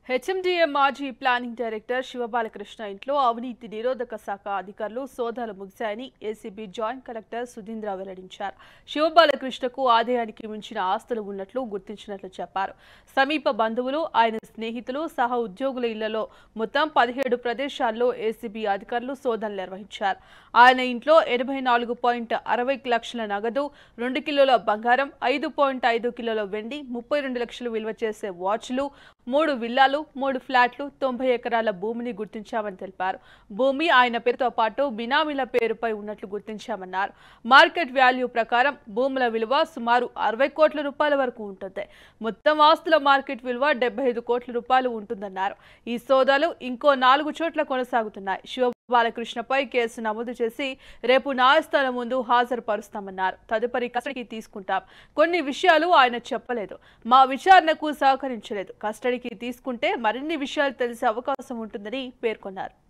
HMDA మాజీ planning director Shiva Balakrishna ఇంట్లో అవినీతి నిరోధక శాఖ అధికారులు సోదాలు ముగిశాయని ఏసీబీ జాయింట్ కలెక్టర్ సుధీంద్ర వెల్లడించారు శివబాలకృష్ణకు ఆదాయానికి మించిన ఆస్తులు ఉన్నట్లు గుర్తించినట్లు చెప్పారు సమీప బంధువులు ఆయన స్నేహితులు సహా ఉద్యోగుల ఇళ్లలో మొత్తం పదిహేడు ప్రదేశాల్లో ఏసీబీ అధికారులు సోదాలు నిర్వహించారు ఆయన ఇంట్లో ఎనభై నాలుగు పాయింట్ అరవై లక్షల నగదు రెండు కిలోల బంగారం ఐదు పాయింట్ ఐదు కిలోల వెండి ముప్పై రెండు లక్షలు విలువ చేసే వాచ్లు మూడు విల్లాలు మూడు ఫ్లాట్లు తొంభై ఎకరాల భూమిని గుర్తించామని తెలిపారు భూమి ఆయన పేరుతో పాటు బినామీల పేరుపై ఉన్నట్లు గుర్తించామన్నారు మార్కెట్ వాల్యూ ప్రకారం భూముల విలువ సుమారు అరవై కోట్ల రూపాయల వరకు ఉంటుంది మొత్తం ఆస్తుల మార్కెట్ విలువ డెబ్బై ఐదు కోట్ల రూపాయలు ఉంటుందన్నారు ఈ సోదాలు ఇంకో నాలుగు చోట్ల కొనసాగుతున్నాయి శివ బాలకృష్ణపై కేసు నమోదు చేసి రేపు న్యాయస్థానం ముందు హాజరుపరుస్తామన్నారు తదుపరి కస్టడీకి తీసుకుంటాం కొన్ని విషయాలు ఆయన చెప్పలేదు మా విచారణకు సహకరించలేదు కస్టడీకి తీసుకుంటే మరిన్ని విషయాలు తెలిసే అవకాశం ఉంటుందని పేర్కొన్నారు